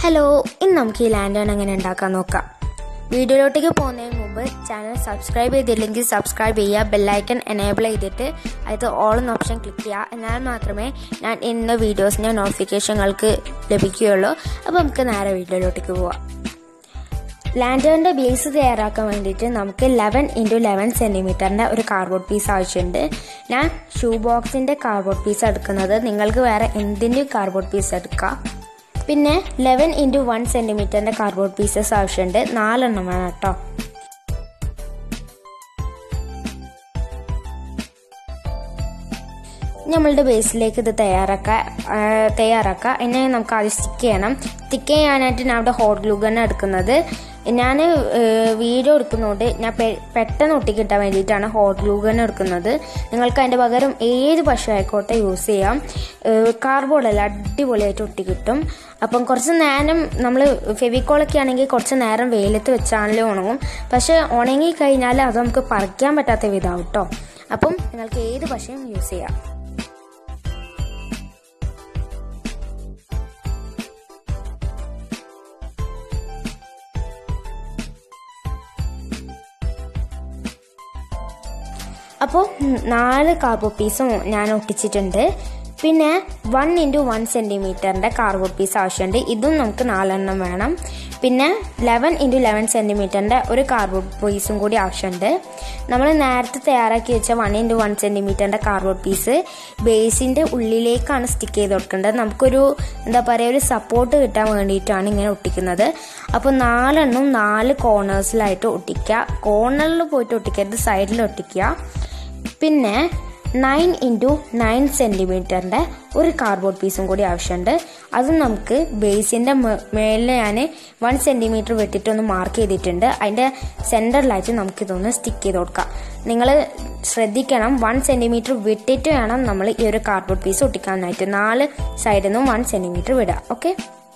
hello ഇന്ന് നമുക്ക് ഈ ലാൻഡേൺ എങ്ങനെ ഉണ്ടാക്കാൻ നോക്കാം വീഡിയോയിലോട്ടേക്ക് പോകുന്നതിന് മുമ്പ് ചാനൽ സബ്സ്ക്രൈബ് ചെയ്തില്ലെങ്കിൽ സബ്സ്ക്രൈബ് ചെയ്യുക ബെല്ലൈക്കൺ എനേബിൾ ചെയ്തിട്ട് അത് ഓൾ എന്ന ഓപ്ഷൻ ക്ലിക്ക് ചെയ്യുക എന്നാൽ മാത്രമേ ഞാൻ ഇന്ന വീഡിയോസിൻ്റെ നോട്ടിഫിക്കേഷനുകൾക്ക് ലഭിക്കുകയുള്ളൂ അപ്പോൾ നമുക്ക് നേരെ വീഡിയോയിലോട്ടേക്ക് പോവാം ലാൻഡേണിൻ്റെ ബേസ് തയ്യാറാക്കാൻ വേണ്ടിയിട്ട് നമുക്ക് ലെവൻ ഇൻറ്റു ലെവൻ സെൻറ്റിമീറ്ററിൻ്റെ ഒരു കാർഡ്ബോർഡ് പീസ് ആവശ്യമുണ്ട് ഞാൻ ഷൂ ബോക്സിൻ്റെ കാർഡ്ബോർഡ് പീസ് എടുക്കുന്നത് നിങ്ങൾക്ക് വേറെ എന്തിൻ്റെയും കാർഡ്ബോർഡ് പീസ് എടുക്കാം പിന്നെ ലെവൻ ഇൻറ്റു വൺ സെൻറ്റിമീറ്ററിൻ്റെ കാർഡ്ബോർഡ് പീസസ് ആവശ്യമുണ്ട് നാലെണ്ണം വേണം കേട്ടോ നമ്മളുടെ ബേസിലേക്ക് ഇത് തയ്യാറാക്കുക തയ്യാറാക്കുക അതിനെ നമുക്ക് ആദ്യം സ്റ്റിക്ക് ചെയ്യണം സ്റ്റിക്ക് ചെയ്യാനായിട്ട് ഞാൻ അവിടെ ഹോട്ട് ഗ്ലൂ ഗൺ എടുക്കുന്നത് ഞാൻ വീഡിയോ എടുക്കുന്നതുകൊണ്ട് ഞാൻ പെട്ടെന്ന് ഒട്ടിക്കിട്ടാൻ വേണ്ടിയിട്ടാണ് ഹോട്ട് ഗ്ലൂ ഗൺ എടുക്കുന്നത് നിങ്ങൾക്ക് അതിൻ്റെ പകരം ഏത് പശു ആയിക്കോട്ടെ യൂസ് ചെയ്യാം കാർബോർഡല്ല അടിപൊളിയായിട്ട് ഒട്ടിക്കിട്ടും അപ്പം കുറച്ച് നേരം നമ്മൾ ഫെവിക്കോളൊക്കെ ആണെങ്കിൽ കുറച്ച് നേരം വെയിലത്ത് വെച്ചാണെങ്കിലും ഉണങ്ങും പക്ഷേ ഉണങ്ങി കഴിഞ്ഞാൽ അത് നമുക്ക് പറിക്കാൻ പറ്റാത്ത വിധമാവും കേട്ടോ അപ്പം നിങ്ങൾക്ക് ഏത് പശയും യൂസ് ചെയ്യാം അപ്പോൾ നാല് കാർബോർഡ് പീസും ഞാൻ ഒട്ടിച്ചിട്ടുണ്ട് പിന്നെ വൺ ഇൻറ്റു വൺ സെൻറ്റിമീറ്ററിൻ്റെ കാർബോർഡ് പീസ് ആവശ്യമുണ്ട് ഇതും നമുക്ക് നാലെണ്ണം വേണം പിന്നെ ലെവൻ ഇൻറ്റു ലെവൻ സെൻറ്റിമീറ്ററിൻ്റെ ഒരു കാർബോർഡ് പീസും കൂടി ആവശ്യമുണ്ട് നമ്മൾ നേരത്തെ തയ്യാറാക്കി വെച്ച വൺ ഇൻറ്റു വൺ സെൻറ്റിമീറ്ററിൻ്റെ കാർബോർഡ് പീസ് ബേസിൻ്റെ ഉള്ളിലേക്കാണ് സ്റ്റിക്ക് ചെയ്ത് കൊടുക്കേണ്ടത് നമുക്കൊരു എന്താ പറയുക ഒരു സപ്പോർട്ട് കിട്ടാൻ വേണ്ടിയിട്ടാണ് ഇങ്ങനെ ഒട്ടിക്കുന്നത് അപ്പോൾ നാലെണ്ണം നാല് കോർണേഴ്സിലായിട്ട് ഒട്ടിക്കുക കോർണറിൽ പോയിട്ട് ഒട്ടിക്കരുത് സൈഡിൽ ഒട്ടിക്കുക പിന്നെ നയൻ ഇൻറ്റു നയൻ സെൻറ്റിമീറ്ററിൻ്റെ ഒരു കാർഡ്ബോർഡ് പീസും കൂടി ആവശ്യമുണ്ട് അത് നമുക്ക് ബേസിൻ്റെ മേളിൽ ഞാൻ വൺ സെൻറ്റിമീറ്റർ വെട്ടിയിട്ട് ഒന്ന് മാർക്ക് ചെയ്തിട്ടുണ്ട് അതിൻ്റെ സെൻറ്ററിലായിട്ട് നമുക്കിതൊന്ന് സ്റ്റിക്ക് ചെയ്ത് കൊടുക്കാം നിങ്ങൾ ശ്രദ്ധിക്കണം വൺ സെൻറ്റിമീറ്റർ വിട്ടിട്ട് വേണം നമ്മൾ ഈ ഒരു കാർഡ്ബോർഡ് പീസ് ഒട്ടിക്കാനായിട്ട് നാല് സൈഡിൽ നിന്നും വൺ സെൻറ്റിമീറ്റർ വിടുക ഓക്കെ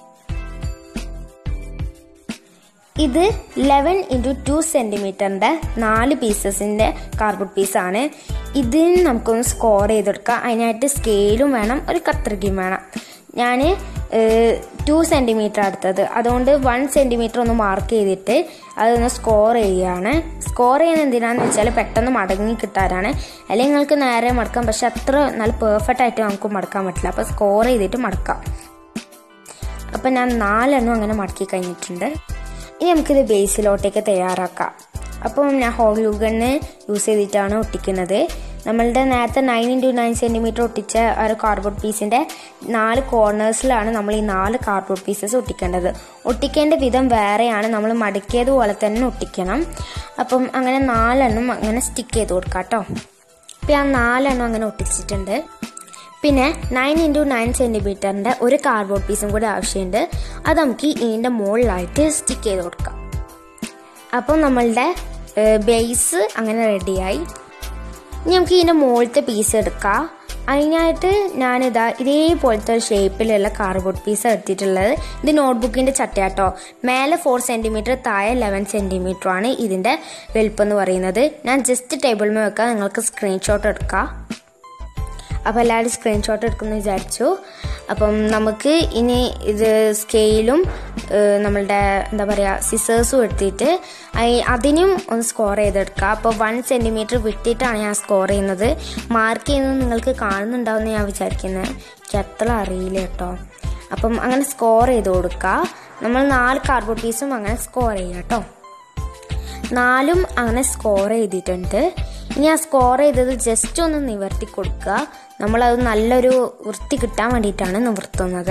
ഇത് ലെവൻ ഇൻറ്റു ടു സെൻറ്റിമീറ്ററിൻ്റെ നാല് പീസസിൻ്റെ കാർഡ്ബോർഡ് പീസാണ് ഇതിന് നമുക്കൊന്ന് സ്കോർ ചെയ്തെടുക്കാം അതിനായിട്ട് സ്കെയിലും വേണം ഒരു കത്രികയും വേണം ഞാൻ ടു സെൻറ്റിമീറ്റർ എടുത്തത് അതുകൊണ്ട് വൺ സെൻറ്റിമീറ്റർ ഒന്ന് മാർക്ക് ചെയ്തിട്ട് അതൊന്ന് സ്കോർ ചെയ്യുകയാണ് സ്കോർ ചെയ്യുന്നത് എന്തിനാന്ന് വെച്ചാൽ പെട്ടെന്ന് മടങ്ങി കിട്ടാനാണ് അല്ലെങ്കിൽ നിങ്ങൾക്ക് നേരെ മടക്കാം പക്ഷെ അത്ര നല്ല പെർഫെക്റ്റ് ആയിട്ട് നമുക്ക് മടക്കാൻ പറ്റില്ല അപ്പോൾ സ്കോർ ചെയ്തിട്ട് മടക്കാം അപ്പം ഞാൻ നാലെണ്ണം അങ്ങനെ മടക്കി കഴിഞ്ഞിട്ടുണ്ട് ഇനി നമുക്കിത് ബേസിലോട്ടേക്ക് തയ്യാറാക്കാം അപ്പം ഞാൻ ഹോൾ ഗ്ലൂഗണ്ണ് യൂസ് ചെയ്തിട്ടാണ് ഒട്ടിക്കുന്നത് നമ്മളുടെ നേരത്തെ നയൻ ഇൻറ്റു നയൻ സെൻറ്റിമീറ്റർ ഒട്ടിച്ച ഒരു കാർഡ്ബോർഡ് പീസിൻ്റെ നാല് കോർണേഴ്സിലാണ് നമ്മൾ ഈ നാല് കാർഡ്ബോർഡ് പീസസ് ഒട്ടിക്കേണ്ടത് ഒട്ടിക്കേണ്ട വിധം വേറെയാണ് നമ്മൾ മടക്കിയതുപോലെ തന്നെ ഒട്ടിക്കണം അപ്പം അങ്ങനെ നാലെണ്ണം അങ്ങനെ സ്റ്റിക്ക് ചെയ്ത് കൊടുക്കാം കേട്ടോ അപ്പം ഞാൻ നാലെണ്ണം അങ്ങനെ ഒട്ടിച്ചിട്ടുണ്ട് പിന്നെ നയൻ ഇൻറ്റു നയൻ സെൻറ്റിമീറ്ററിൻ്റെ ഒരു കാർഡ്ബോർഡ് പീസും കൂടി ആവശ്യമുണ്ട് അത് നമുക്ക് ഇതിൻ്റെ മുകളിലായിട്ട് സ്റ്റിക്ക് ചെയ്ത് കൊടുക്കാം അപ്പോൾ നമ്മളുടെ ബേസ് അങ്ങനെ റെഡിയായി ഇനി നമുക്ക് ഇതിൻ്റെ മുകളിലത്തെ പീസ് എടുക്കാം അതിനായിട്ട് ഞാനിതാ ഇതേപോലത്തെ ഒരു ഷേപ്പിലുള്ള കാർഡ്ബോർഡ് പീസ് എടുത്തിട്ടുള്ളത് ഇത് നോട്ട്ബുക്കിൻ്റെ ചട്ടയാട്ടോ മേലെ ഫോർ സെൻറ്റിമീറ്റർ താഴെ ലെവൻ സെൻറ്റിമീറ്റർ ആണ് ഇതിൻ്റെ വലുപ്പം എന്ന് പറയുന്നത് ഞാൻ ജസ്റ്റ് ടേബിൾ മേൽ വെക്കാം നിങ്ങൾക്ക് സ്ക്രീൻഷോട്ട് എടുക്കാം അപ്പോൾ എല്ലാവരും സ്ക്രീൻഷോട്ട് എടുക്കുമെന്ന് വിചാരിച്ചു അപ്പം നമുക്ക് ഇനി ഇത് സ്കെയിലും നമ്മളുടെ എന്താ പറയുക സിസേഴ്സും എടുത്തിട്ട് അതിനും ഒന്ന് സ്കോർ ചെയ്തെടുക്കുക അപ്പോൾ വൺ സെൻറ്റിമീറ്റർ വിട്ടിട്ടാണ് ഞാൻ സ്കോർ ചെയ്യുന്നത് മാർക്ക് ചെയ്യുന്നത് നിങ്ങൾക്ക് കാണുന്നുണ്ടാവുമെന്ന് ഞാൻ വിചാരിക്കുന്നത് എനിക്ക് അത്ര അറിയില്ല കേട്ടോ അപ്പം അങ്ങനെ സ്കോർ ചെയ്ത് കൊടുക്കുക നമ്മൾ നാല് കാർഡ്ബോർഡ് പീസും അങ്ങനെ സ്കോർ ചെയ്യുക കേട്ടോ നാലും അങ്ങനെ സ്കോർ ചെയ്തിട്ടുണ്ട് ഇനി ആ സ്കോർ ചെയ്തത് ജസ്റ്റ് ഒന്ന് നിവർത്തി കൊടുക്കുക നമ്മളത് നല്ലൊരു വൃത്തി കിട്ടാൻ വേണ്ടിയിട്ടാണ് നിവർത്തുന്നത്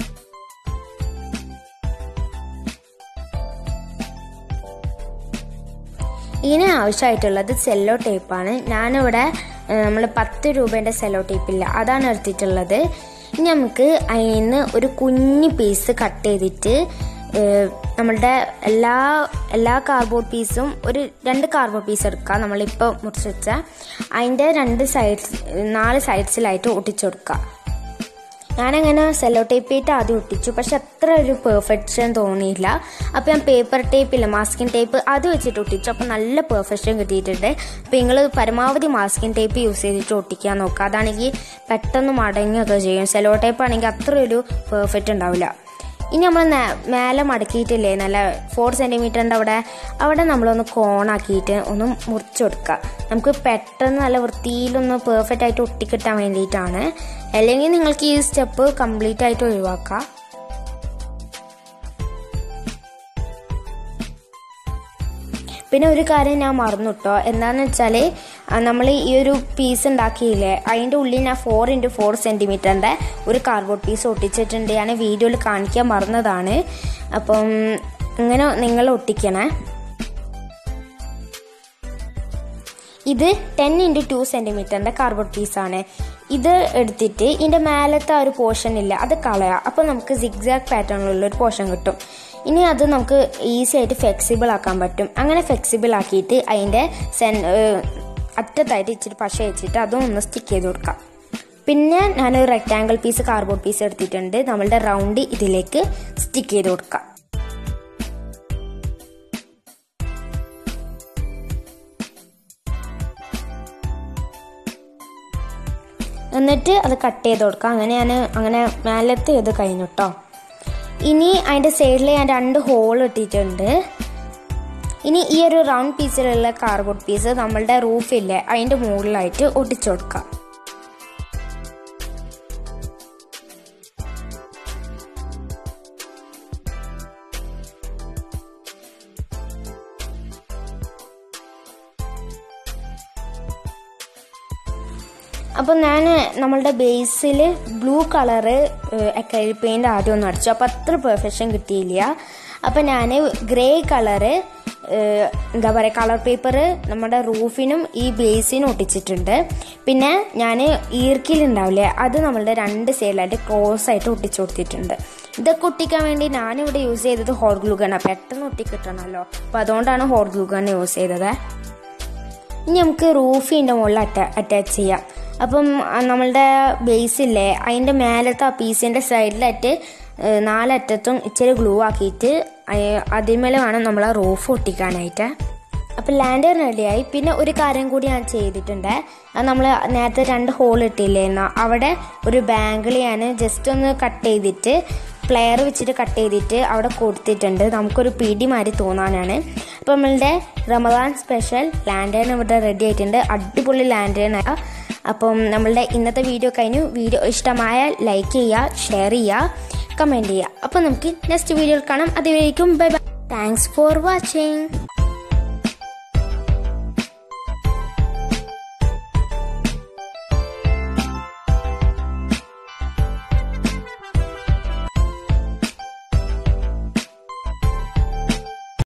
ഇതിന് ആവശ്യമായിട്ടുള്ളത് സെല്ലോ ടേപ്പാണ് ഞാനിവിടെ നമ്മൾ പത്ത് രൂപേൻ്റെ സെല്ലോ ടേപ്പില്ല അതാണ് എടുത്തിട്ടുള്ളത് ഇനി നമുക്ക് അതിൽ നിന്ന് ഒരു കുഞ്ഞു പീസ് കട്ട് ചെയ്തിട്ട് നമ്മളുടെ എല്ലാ എല്ലാ കാർഡ്ബോർഡ് പീസും ഒരു രണ്ട് കാർഡ്ബോർഡ് പീസ് എടുക്കുക നമ്മളിപ്പോൾ മുറിച്ച് വെച്ച അതിൻ്റെ രണ്ട് സൈഡ്സ് നാല് സൈഡ്സിലായിട്ട് ഒട്ടിച്ചു കൊടുക്കുക ഞാനങ്ങനെ സെല്ലോ ടേപ്പ് ചെയ്തിട്ട് ആദ്യം ഒട്ടിച്ചു പക്ഷെ അത്ര ഒരു പെർഫെക്ഷൻ തോന്നിയില്ല അപ്പോൾ ഞാൻ പേപ്പർ ടേപ്പില്ല മാസ്കിൻ ടേപ്പ് അത് വെച്ചിട്ട് ഒട്ടിച്ചു അപ്പോൾ നല്ല പെർഫെക്ഷൻ കിട്ടിയിട്ടുണ്ട് അപ്പോൾ നിങ്ങൾ പരമാവധി മാസ്കിൻ ടേപ്പ് യൂസ് ചെയ്തിട്ട് ഒട്ടിക്കാൻ നോക്കുക അതാണെങ്കിൽ പെട്ടെന്ന് മടങ്ങുകയൊക്കെ ചെയ്യും സെല്ലോ ടേപ്പ് ആണെങ്കിൽ അത്ര ഒരു പെർഫെക്റ്റ് ഉണ്ടാവില്ല ഇനി നമ്മൾ മേലെ മടക്കിയിട്ടില്ലേ നല്ല ഫോർ സെൻറ്റിമീറ്ററിൻ്റെ അവിടെ അവിടെ നമ്മളൊന്ന് കോണാക്കിയിട്ട് ഒന്ന് മുറിച്ച് കൊടുക്കുക നമുക്ക് പെട്ടെന്ന് നല്ല വൃത്തിയിലൊന്ന് പെർഫെക്റ്റ് ആയിട്ട് ഒട്ടിക്കിട്ടാൻ വേണ്ടിയിട്ടാണ് അല്ലെങ്കിൽ നിങ്ങൾക്ക് ഈ സ്റ്റെപ്പ് കംപ്ലീറ്റ് ആയിട്ട് ഒഴിവാക്കാം പിന്നെ ഒരു കാര്യം ഞാൻ മറന്നു കേട്ടോ എന്താണെന്ന് വെച്ചാൽ നമ്മൾ ഈ ഒരു പീസ് ഉണ്ടാക്കിയില്ലേ അതിൻ്റെ ഉള്ളിൽ ഞാൻ ഫോർ ഇൻറ്റു ഫോർ സെൻറ്റിമീറ്ററിൻ്റെ ഒരു കാർഡ്ബോർഡ് പീസ് ഒട്ടിച്ചിട്ടുണ്ട് ഞാൻ വീഡിയോയിൽ കാണിക്കാൻ മറന്നതാണ് അപ്പം ഇങ്ങനെ നിങ്ങൾ ഒട്ടിക്കണേ ഇത് ടെൻ ഇൻറ്റു ടു സെൻറ്റിമീറ്ററിൻ്റെ കാർഡ്ബോർഡ് പീസാണ് ഇത് എടുത്തിട്ട് ഇതിൻ്റെ മേലത്തെ ആ ഒരു പോർഷൻ ഇല്ല അത് കളയാം അപ്പോൾ നമുക്ക് സിഗ്സാഗ് പാറ്റേണിലുള്ള ഒരു പോർഷൻ കിട്ടും ഇനി അത് നമുക്ക് ഈസി ആയിട്ട് ഫ്ലെക്സിബിൾ ആക്കാൻ പറ്റും അങ്ങനെ ഫ്ലെക്സിബിൾ ആക്കിയിട്ട് അതിൻ്റെ സെൻ അറ്റത്തായിട്ട് ഇച്ചിരി പശ വെച്ചിട്ട് അതും ഒന്ന് സ്റ്റിക്ക് ചെയ്ത് കൊടുക്കാം പിന്നെ ഞാനൊരു റെക്റ്റാങ്കിൾ പീസ് കാർഡ്ബോർഡ് പീസ് എടുത്തിട്ടുണ്ട് നമ്മളുടെ റൗണ്ട് ഇതിലേക്ക് സ്റ്റിക്ക് ചെയ്ത് കൊടുക്കാം എന്നിട്ട് അത് കട്ട് ചെയ്ത് കൊടുക്കാം അങ്ങനെ ഞാൻ അങ്ങനെ മേലത്തെ ഇത് കഴിഞ്ഞു കേട്ടോ ഇനി അതിൻ്റെ സൈഡിൽ ഞാൻ രണ്ട് ഹോൾ ഇട്ടിട്ടുണ്ട് ഇനി ഈ ഒരു റൗണ്ട് പീസിലുള്ള കാർഡ്ബോർഡ് പീസ് നമ്മളുടെ റൂഫില്ലേ അതിൻ്റെ മുകളിലായിട്ട് ഒട്ടിച്ചു കൊടുക്കാം അപ്പോൾ ഞാൻ നമ്മളുടെ ബേസിൽ ബ്ലൂ കളറ് അക്രൈലിക് പെയിൻറ് ആദ്യം ഒന്ന് അടിച്ചു അപ്പോൾ അത്ര പെർഫെക്ഷൻ കിട്ടിയില്ല അപ്പോൾ ഞാൻ ഗ്രേ കളറ് എന്താ പറയുക കളർ പേപ്പർ നമ്മുടെ റൂഫിനും ഈ ബേസിനും ഒട്ടിച്ചിട്ടുണ്ട് പിന്നെ ഞാൻ ഈർക്കിലുണ്ടാവില്ലേ അത് നമ്മളുടെ രണ്ട് സൈഡിലായിട്ട് ക്രോസ് ആയിട്ട് ഒട്ടിച്ചു കൊടുത്തിട്ടുണ്ട് ഇതൊക്കെ ഒട്ടിക്കാൻ വേണ്ടി ഞാനിവിടെ യൂസ് ചെയ്തത് ഹോട്ട് ഗ്ലൂ ഗണ്ണാണ് പെട്ടെന്ന് ഒട്ടിക്കിട്ടണമല്ലോ അപ്പോൾ അതുകൊണ്ടാണ് ഹോട്ട് ഗ്ലൂ ഗൺ യൂസ് ചെയ്തത് ഇനി നമുക്ക് റൂഫിൻ്റെ മുകളിൽ അറ്റ അറ്റാച്ച് ചെയ്യാം അപ്പം നമ്മളുടെ ബേസില്ലേ അതിൻ്റെ മേലത്തെ ആ പീസിൻ്റെ സൈഡിലായിട്ട് നാലറ്റത്തും ഇച്ചിരി ഗ്ലൂ ആക്കിയിട്ട് അതിന്മേലെ വേണം നമ്മൾ ആ റൂഫ് ഒട്ടിക്കാനായിട്ട് അപ്പം ലാൻഡർ റെഡിയായി പിന്നെ ഒരു കാര്യം കൂടി ഞാൻ ചെയ്തിട്ടുണ്ട് അത് നമ്മൾ നേരത്തെ രണ്ട് ഹോൾ ഇട്ടില്ലേ എന്നാൽ അവിടെ ഒരു ബാങ്കിൾ ഞാൻ ജസ്റ്റ് ഒന്ന് കട്ട് ചെയ്തിട്ട് പ്ലെയർ വെച്ചിട്ട് കട്ട് ചെയ്തിട്ട് അവിടെ കൊടുത്തിട്ടുണ്ട് നമുക്കൊരു പിടി മാതിരി തോന്നാനാണ് അപ്പോൾ നമ്മളുടെ റമദാൻ സ്പെഷ്യൽ ലാൻഡേൺ ഇവിടെ റെഡി ആയിട്ടുണ്ട് അടിപൊളി ലാൻഡേൺ അപ്പം നമ്മളുടെ ഇന്നത്തെ വീഡിയോ കഴിഞ്ഞു വീഡിയോ ഇഷ്ടമായ ലൈക്ക് ചെയ്യുക ഷെയർ ചെയ്യുക കമൻറ്റ് ചെയ്യുക അപ്പോൾ നമുക്ക് നെക്സ്റ്റ് വീഡിയോയിൽ കാണാം അതുവരേക്കും bye bye thanks for watching